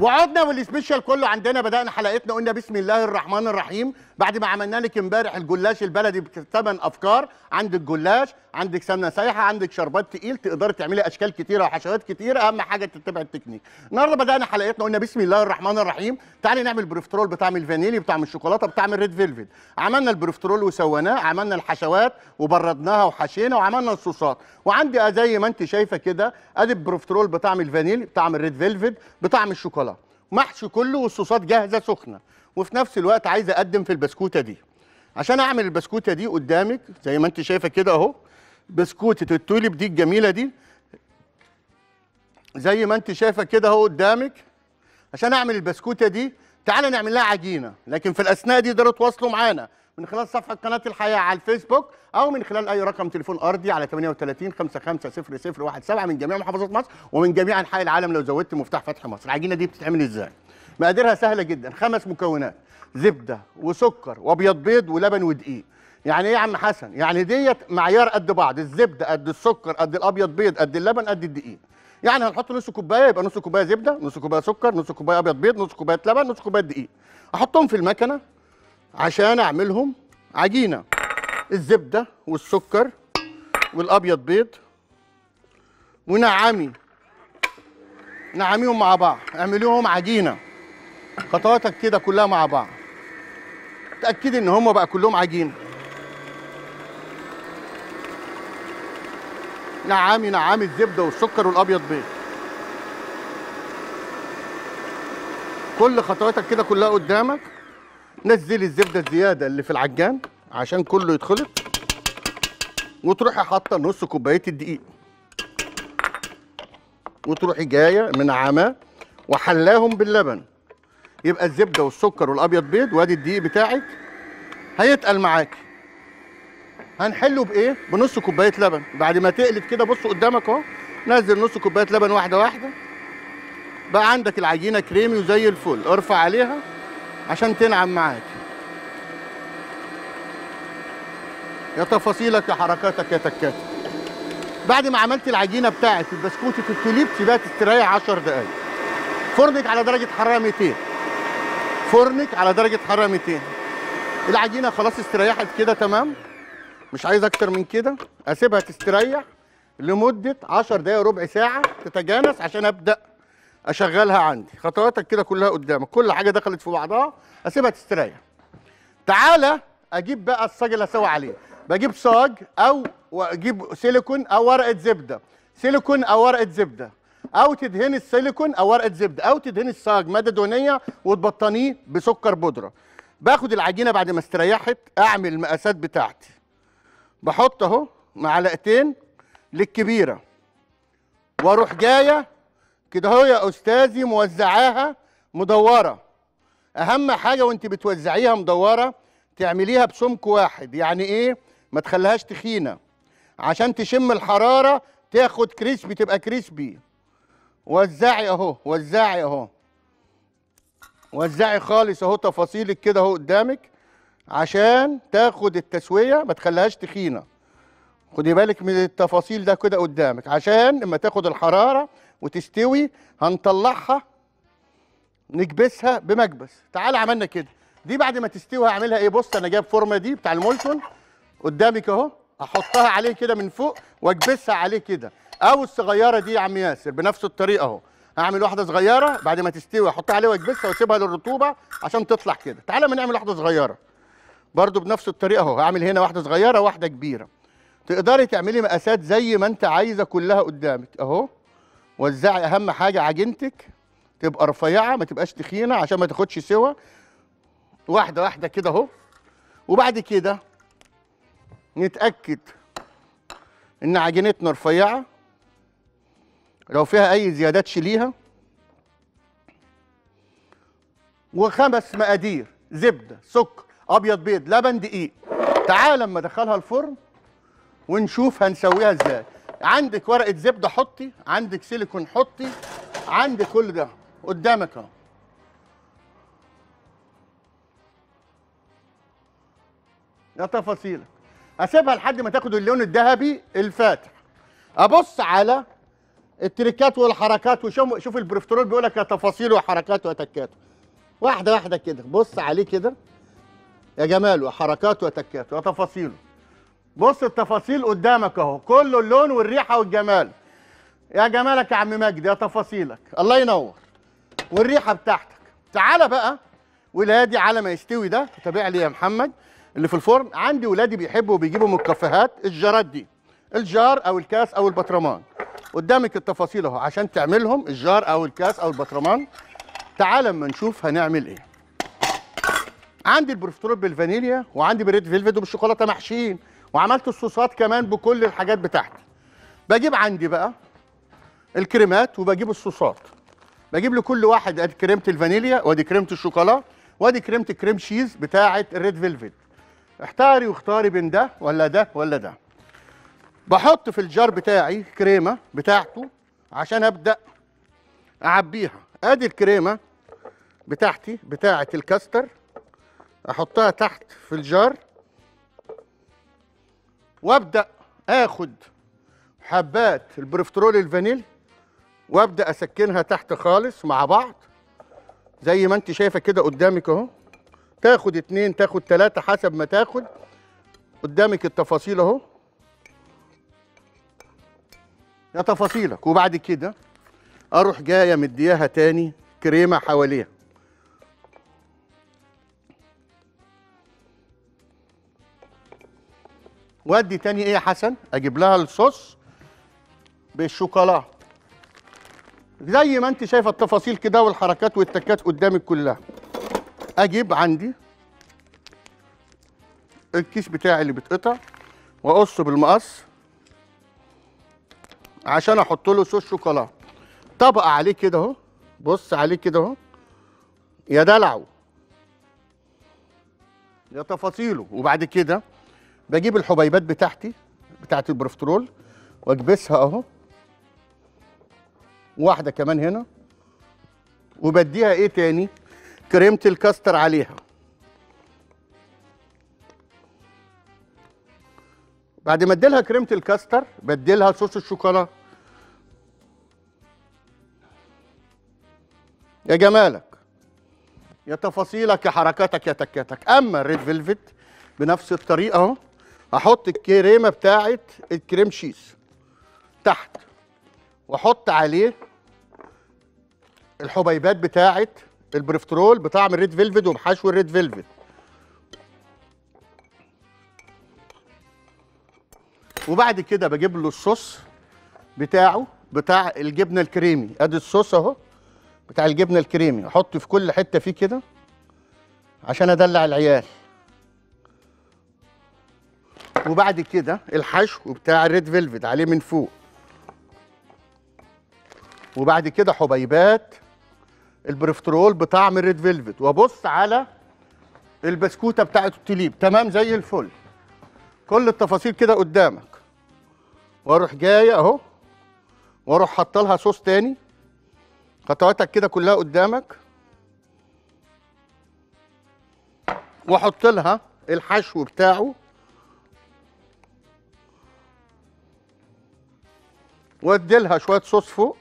وعدنا والسبيشال كله عندنا بدانا حلقتنا قلنا بسم الله الرحمن الرحيم بعد ما عملنا لك امبارح الجلاش البلدي بثمان افكار عندك جلاش عندك سمنه سايحه عندك شربات تقيل تقدري تعملي اشكال كتيره وحشوات كتيره اهم حاجه تتبع التكنيك النهارده بدانا حلقتنا قلنا بسم الله الرحمن الرحيم تعالي نعمل بروفترول بطعم الفانيلي بطعم الشوكولاته بطعم الريد فيلفت عملنا البروفترول وسويناه عملنا الحشوات وبردناها وحشينا وعملنا الصوصات وعندي زي ما انت شايفه كده ادي البروفترول بطعم الفانيلي بطعم الريد فيلفت بطعم الشوكولاته محشي كله والصوصات جاهزه سخنه وفي نفس الوقت عايز اقدم في البسكوته دي عشان اعمل البسكوته دي قدامك زي ما انت شايفه كده اهو بسكوته التوليب دي الجميله دي زي ما انت شايفه كده اهو قدامك عشان اعمل البسكوته دي تعالى نعمل لها عجينه لكن في الاثناء دي تقدروا تواصلوا معانا من خلال صفحه قناه الحياه على الفيسبوك او من خلال اي رقم تليفون ارضي على 38 55 0017 من جميع محافظات مصر ومن جميع انحاء العالم لو زودت مفتاح فتح مصر العجينه دي بتتعمل ازاي مقاديرها سهله جدا خمس مكونات زبده وسكر وابيض بيض ولبن ودقيق يعني ايه يا عم حسن يعني ديت معيار قد بعض الزبده قد السكر قد الابيض بيض قد اللبن قد الدقيق يعني هنحط نص كوبايه يبقى نص كوبايه زبده نص كوبايه سكر نص كوبايه ابيض بيض نص كوبايه لبن نص كوبايه دقيق احطهم في المكنه عشان اعملهم عجينه الزبده والسكر والابيض بيض ونعمي نعميهم مع بعض اعمليهم عجينه خطواتك كده كلها مع بعض تاكدي ان هم بقى كلهم عجينه نعامي نعامي الزبده والسكر والابيض بيض كل خطواتك كده كلها قدامك نزلي الزبده الزياده اللي في العجان عشان كله يتخلط وتروحي حاطه نص كوبايه الدقيق وتروحي جايه منعماه وحلاهم باللبن يبقى الزبده والسكر والابيض بيض وادي الدقيق بتاعك هيتقل معاكي هنحله بايه بنص كوبايه لبن بعد ما تقلت كده بص قدامك اهو نزل نص كوبايه لبن واحده واحده بقى عندك العجينه كريمي وزي الفل ارفع عليها عشان تنعم معاك يا تفاصيلك يا حركاتك يا تكاتك بعد ما عملت العجينه بتاعت البسكوتة التوليب سيبها تستريح 10 دقايق فرنك على درجه حراره 200 فرنك على درجه حراره 200 العجينه خلاص استريحت كده تمام مش عايز اكتر من كده اسيبها تستريح لمده 10 دقايق ربع ساعه تتجانس عشان ابدا اشغلها عندي خطواتك كده كلها قدامك كل حاجه دخلت في بعضها اسيبها تستريح تعالى اجيب بقى الصاج اللي اسوي عليه بجيب صاج او اجيب سيليكون او ورقه زبده سيليكون او ورقه زبده او تدهني السيليكون او ورقه زبده او تدهني الصاج ماده دهنيه وتبطنيه بسكر بودره باخد العجينه بعد ما استريحت اعمل المقاسات بتاعتي بحط اهو معلقتين للكبيره واروح جايه كده اهو يا استاذي موزعاها مدوره اهم حاجه وانت بتوزعيها مدوره تعمليها بسمك واحد يعني ايه ما تخليهاش تخينه عشان تشم الحراره تاخد كريسبي تبقى كريسبي وزعي اهو وزعي اهو وزعي خالص اهو تفاصيلك كده اهو قدامك عشان تاخد التسويه ما تخليهاش تخينه خدي بالك من التفاصيل ده كده قدامك عشان لما تاخد الحراره وتستوي هنطلعها نكبسها بمكبس تعال عملنا كده دي بعد ما تستوي هعملها ايه بص انا جايب فورمه دي بتاع المولتون قدامك اهو احطها عليه كده من فوق واكبسها عليه كده او الصغيره دي يا عم ياسر بنفس الطريقه اهو هعمل واحده صغيره بعد ما تستوي احطها عليه واكبسها واسيبها للرطوبه عشان تطلع كده تعالى ما نعمل واحده صغيره برضو بنفس الطريقه اهو هعمل هنا واحده صغيره واحده كبيره تقدري تعملي مقاسات زي ما انت عايزه كلها قدامك اهو وزعي اهم حاجه عجينتك تبقى رفيعه ما تبقاش تخينه عشان ما تاخدش سوا واحده واحده كده اهو وبعد كده نتاكد ان عجينتنا رفيعه لو فيها اي زيادات شيليها وخمس مقادير زبده سكر ابيض بيض لبن دقيق تعال لما ادخلها الفرن ونشوف هنسويها ازاي عندك ورقه زبده حطي عندك سيليكون حطي عندك كل ده قدامك اهو يا تفاصيلك اسيبها لحد ما تاخد اللون الذهبي الفاتح ابص على التريكات والحركات وشوف شوف البروفترول بيقول لك يا تفاصيل وحركات وتكات واحده واحده كده بص عليه كده يا جمال وحركات وتكات وتفاصيله بص التفاصيل قدامك اهو كله اللون والريحه والجمال يا جمالك يا عم مجدي يا تفاصيلك الله ينور والريحه بتاعتك تعالى بقى ولادي على ما يستوي ده تابع لي يا محمد اللي في الفرن عندي ولادي بيحبوا بيجيبوا من الكافيهات الجارات دي الجار او الكاس او البطرمان قدامك التفاصيل اهو عشان تعملهم الجار او الكاس او البطرمان تعال اما نشوف هنعمل ايه عندي البروفترول بالفانيليا وعندي بريد فيلفيت وبالشوكولاته محشيين وعملت الصوصات كمان بكل الحاجات بتاعتي بجيب عندي بقى الكريمات وبجيب الصوصات بجيب لكل واحد ادي كريمه الفانيليا وادي كريمه الشوكولا وادي كريمه الكريم شيز بتاعه الريد فيلفيت احتاري واختاري بين ده ولا ده ولا ده بحط في الجار بتاعي كريمه بتاعته عشان ابدا اعبيها ادي الكريمه بتاعتي بتاعه الكاستر احطها تحت في الجار وابدا اخد حبات البروفترول الفانيل وابدا اسكنها تحت خالص مع بعض زي ما انت شايفه كده قدامك اهو تاخد اتنين تاخد تلاته حسب ما تاخد قدامك التفاصيل اهو يا تفاصيلك وبعد كده اروح جايه مدياها تاني كريمه حواليها وادي تاني ايه يا حسن اجيب لها الصوص بالشوكولا زي ما انت شايفه التفاصيل كده والحركات والتكات قدامك كلها اجيب عندي الكيس بتاعي اللي بيتقطع واقصه بالمقص عشان احط له صوص شوكولا طبقه عليه كده اهو بص عليه كده اهو يا دلعه يا تفاصيله وبعد كده بجيب الحبيبات بتاعتي بتاعت البروفترول واكبسها اهو واحده كمان هنا وبديها ايه تاني كريمه الكاستر عليها بعد ما اديلها كريمه الكاستر بديلها صوص الشوكولا يا جمالك يا تفاصيلك يا حركاتك يا تكاتك اما الريد فيلفت بنفس الطريقه اهو احط الكريمه بتاعه الكريم شيز تحت واحط عليه الحبيبات بتاعه البريفترول بطعم الريد فيلفت وبحشو الريد فيلفت وبعد كده بجيب له الصوص بتاعه بتاع الجبنه الكريمي ادي الصوص اهو بتاع الجبنه الكريمي احطه في كل حته فيه كده عشان ادلع العيال وبعد كده الحشو بتاع الريد فيلفت عليه من فوق وبعد كده حبيبات البريفترول بطعم الريد فيلفت وابص على البسكوته بتاعت التليب تمام زي الفل كل التفاصيل كده قدامك واروح جايه اهو واروح حاطه لها صوص تاني خطواتك كده كلها قدامك واحط لها الحشو بتاعه وادي لها شويه صوص فوق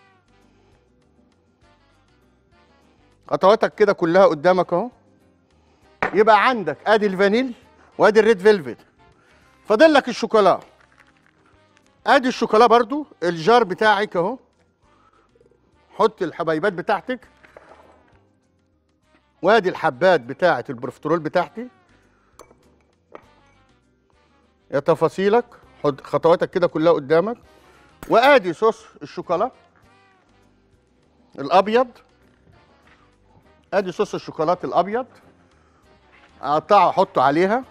خطواتك كده كلها قدامك اهو يبقى عندك ادي الفانيل وادي الريد فيلفت فاضل لك الشوكولا ادي الشوكولا برضو الجار بتاعك اهو حط الحبيبات بتاعتك وادي الحبات بتاعه البروفترول بتاعتي يا تفاصيلك حط خطواتك كده كلها قدامك وادي صوص الشوكولا الابيض ادي صوص الشوكولاته الابيض اقطعه احطه عليها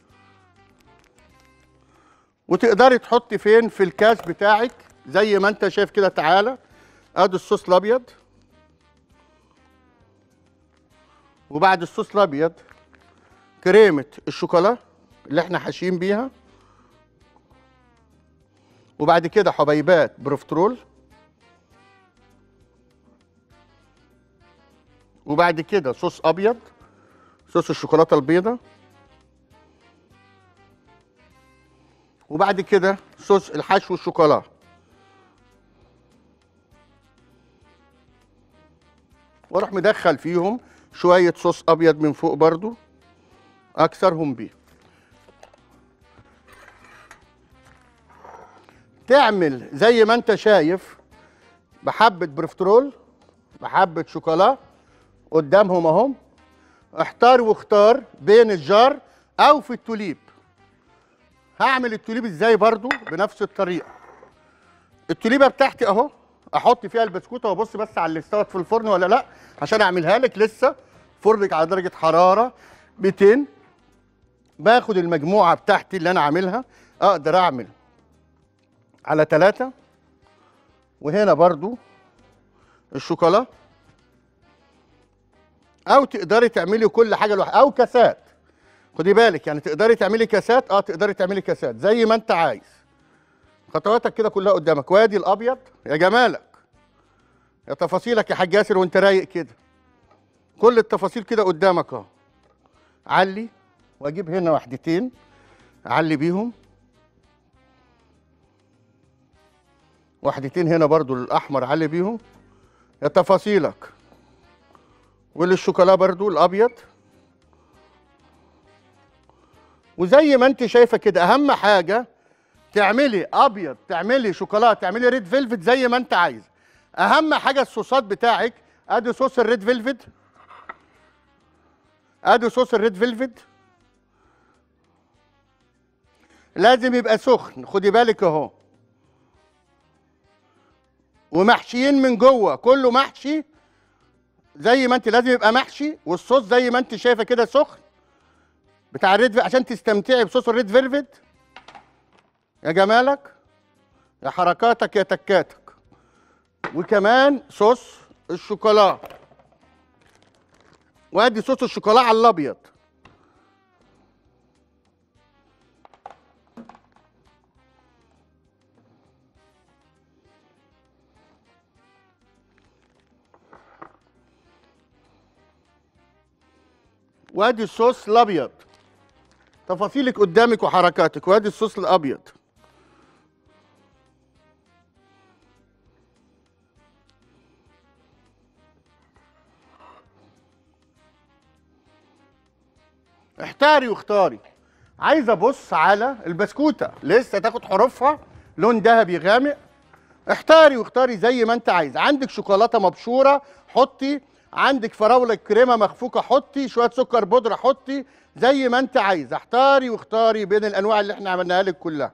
وتقدري تحطي فين في الكاس بتاعك زي ما انت شايف كده تعالى ادي الصوص الابيض وبعد الصوص الابيض كريمه الشوكولا اللي احنا حاشين بيها وبعد كده حبيبات بروفترول وبعد كده صوص ابيض صوص الشوكولاته البيضاء وبعد كده صوص الحشو الشوكولا واروح مدخل فيهم شويه صوص ابيض من فوق برضو اكثرهم بيه تعمل زي ما انت شايف بحبه برفترول بحبه شوكولا قدامهم اهم احتار واختار بين الجار او في التوليب هعمل التوليب ازاي برضو بنفس الطريقه التوليبه بتاعتي اهو احط فيها البسكوته وابص بس على اللي استوت في الفرن ولا لا عشان اعملها لك لسه فرنك على درجه حراره 200 باخد المجموعه بتاعتي اللي انا عاملها اقدر اعمل على ثلاثة وهنا برضو الشوكولا او تقدري تعملي كل حاجه لوحدها او كاسات خدي بالك يعني تقدري تعملي كاسات اه تقدري تعملي كاسات زي ما انت عايز خطواتك كده كلها قدامك وادي الابيض يا جمالك يا تفاصيلك يا حاج ياسر وانت رايق كده كل التفاصيل كده قدامك اهو علي واجيب هنا واحدتين اعلي بيهم واحدتين هنا برضو الاحمر علي بيهم يا تفاصيلك وللشوكولا برضو الابيض وزي ما انت شايفه كده اهم حاجه تعملي ابيض تعملي شوكولاته تعملي ريد فيلفت زي ما انت عايز اهم حاجه الصوصات بتاعك ادي صوص الريد فيلفت ادي صوص الريد فيلفت لازم يبقى سخن خدي بالك اهو ومحشيين من جوه كله محشي زي ما انت لازم يبقى محشي والصوص زي ما انت شايفه كده سخن بتاع الريد في- عشان تستمتعي بصوص الريد فيلفت يا جمالك يا حركاتك يا تكاتك وكمان صوص الشوكولا وادي صوص الشوكولا على الابيض وادي الصوص الابيض تفاصيلك قدامك وحركاتك وادي الصوص الابيض احتاري واختاري عايز ابص على البسكوته لسه تاخد حروفها لون ذهبي غامق احتاري واختاري زي ما انت عايز عندك شوكولاته مبشوره حطي عندك فراوله كريمه مخفوقه حطي شويه سكر بودره حطي زي ما انت عايز احتاري واختاري بين الانواع اللي احنا عملناها لك كلها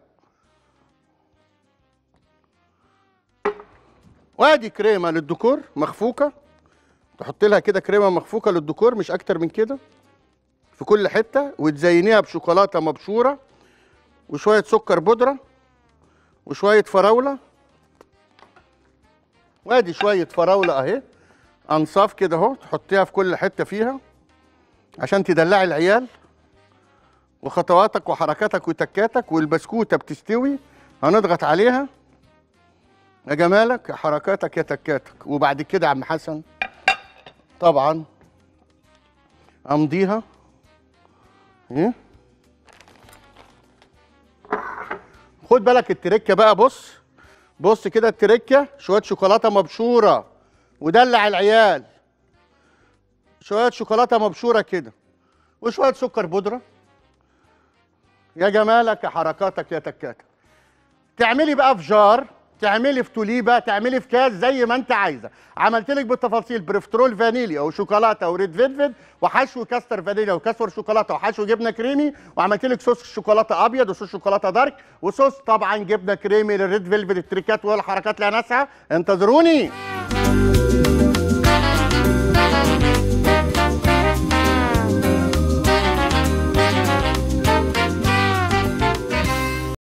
وادي كريمه للديكور مخفوقه تحط لها كده كريمه مخفوقه للديكور مش اكتر من كده في كل حته وتزينيها بشوكولاته مبشوره وشويه سكر بودره وشويه فراوله وادي شويه فراوله اهي انصاف كده اهو تحطيها في كل حته فيها عشان تدلعي العيال وخطواتك وحركاتك وتكاتك والبسكوته بتستوي هنضغط عليها يا جمالك يا حركاتك يا تكاتك وبعد كده يا عم حسن طبعا امضيها ايه خد بالك التركه بقى بص بص كده التركه شويه شوكولاته مبشوره ودلع العيال شويه شوكولاته مبشوره كده وشويه سكر بودره يا جمالك يا حركاتك يا تكاتك تعملي بقى في جار تعملي في توليبه تعملي في كاس زي ما انت عايزه عملت لك بالتفاصيل بريفترول فانيليا وشوكولاته وريد فيلفت وحشو كاستر فانيليا وكسر شوكولاته وحشو جبنه كريمي وعملت لك صوص شوكولاته ابيض وصوص شوكولاته دارك وصوص طبعا جبنه كريمي للريد فيلفت التريكات والحركات اللي هنسعى انتظروني